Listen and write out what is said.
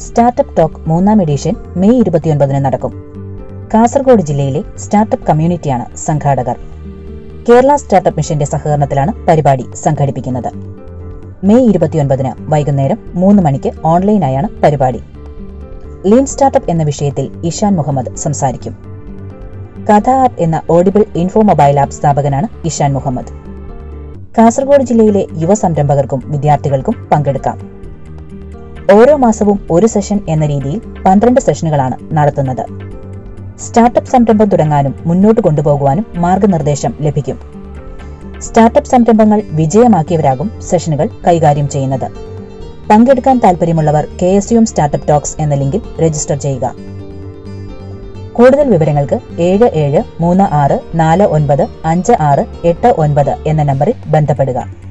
startup talk മൂന്നാം edition May ഇരുപത്തിയൊൻപതിന് നടക്കും കാസർഗോഡ് ജില്ലയിലെ സ്റ്റാർട്ടപ്പ് കമ്മ്യൂണിറ്റിയാണ് സംഘാടകർ കേരള സ്റ്റാർട്ടപ്പ് മിഷന്റെ സഹകരണത്തിലാണ് പരിപാടി സംഘടിപ്പിക്കുന്നത് മെയ് ഇരുപത്തിയൊൻപതിന് വൈകുന്നേരം മൂന്ന് മണിക്ക് ഓൺലൈനായാണ് പരിപാടി ലീൻ സ്റ്റാർട്ടപ്പ് എന്ന വിഷയത്തിൽ ഇഷാൻ മുഹമ്മദ് സംസാരിക്കും കഥ ആപ്പ് എന്ന ഓഡിബിൾ ഇൻഫോ മൊബൈൽ ആപ്പ് സ്ഥാപകനാണ് ഇഷാൻ മുഹമ്മദ് കാസർഗോഡ് ജില്ലയിലെ യുവ സംരംഭകർക്കും വിദ്യാർത്ഥികൾക്കും പങ്കെടുക്കാം ഓരോ മാസവും ഒരു സെഷൻ എന്ന രീതിയിൽ പന്ത്രണ്ട് സെഷനുകളാണ് നടത്തുന്നത് സ്റ്റാർട്ടപ്പ് സംരംഭം തുടങ്ങാനും മുന്നോട്ട് കൊണ്ടുപോകുവാനും മാർഗനിർദ്ദേശം ലഭിക്കും സ്റ്റാർട്ടപ്പ് സംരംഭങ്ങൾ വിജയമാക്കിയവരാകും സെഷനുകൾ കൈകാര്യം ചെയ്യുന്നത് പങ്കെടുക്കാൻ താൽപ്പര്യമുള്ളവർ K S U M startup talks എന്ന ലിങ്കിൽ രജിസ്റ്റർ ചെയ്യുക കൂടുതൽ വിവരങ്ങൾക്ക് ഏഴ് ഏഴ് മൂന്ന് ആറ് നാല് ഒൻപത് അഞ്ച് ആറ് എട്ട് ഒൻപത് എന്ന നമ്പറിൽ ബന്ധപ്പെടുക